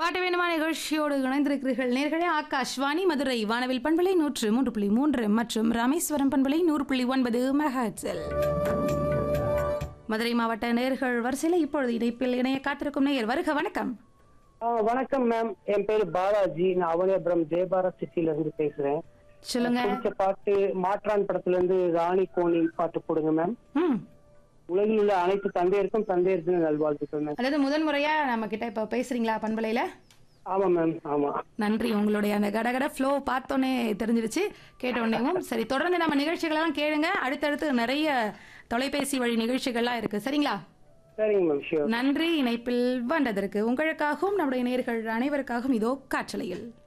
பாட்டு வேணுமா நிகழ்ச்சியோடு இணைந்திருக்கிறீர்கள் நேர்களே ஆகாஷ்வாணி மதுரை வானவில் பண்பலை நூற்று மூன்று புள்ளி மூன்று மற்றும் ராமேஸ்வரம் பண்பலை நூறு புள்ளி ஒன்பது மெகாட்ஸில் மதுரை மாவட்ட நேர்கள் வரிசையில் இப்பொழுது இணைப்பில் இணைய காத்திருக்கும் நேயர் வருக வணக்கம் ஆ, வணக்கம் மேம் என் பேரு பாலாஜி நான் அவனியபுரம் ஜெயபாரத் சிட்டில இருந்து பேசுறேன் சொல்லுங்க பிடிச்ச பாட்டு மாற்றான் படத்துல இருந்து ராணி கோணி பாட்டு போடுங்க மேம் ம் உலகில் உள்ள அனைத்து தந்தையருக்கும் தந்தையர் தின நல்வாழ்த்துக்கள் மேம் அதாவது முதன் முறையா நம்ம கிட்ட இப்ப பேசுறீங்களா பண்பலையில ஆமா மேம் ஆமா நன்றி உங்களுடைய அந்த கடகட ஃப்ளோ பார்த்தோன்னே தெரிஞ்சிருச்சு கேட்ட உடனேவும் சரி தொடர்ந்து நம்ம நிகழ்ச்சிகளெல்லாம் கேளுங்க அடுத்தடுத்து நிறைய தொலைபேசி வழி நிகழ்ச்சிகள்லாம் இருக்கு சரிங்களா சரிங்க மேம் ஷியோர் நன்றி இணைப்பில் வந்ததற்கு உங்களுக்காகவும் நம்முடைய நேர்கள் அனைவருக்காகவும் இதோ காற்றலையில்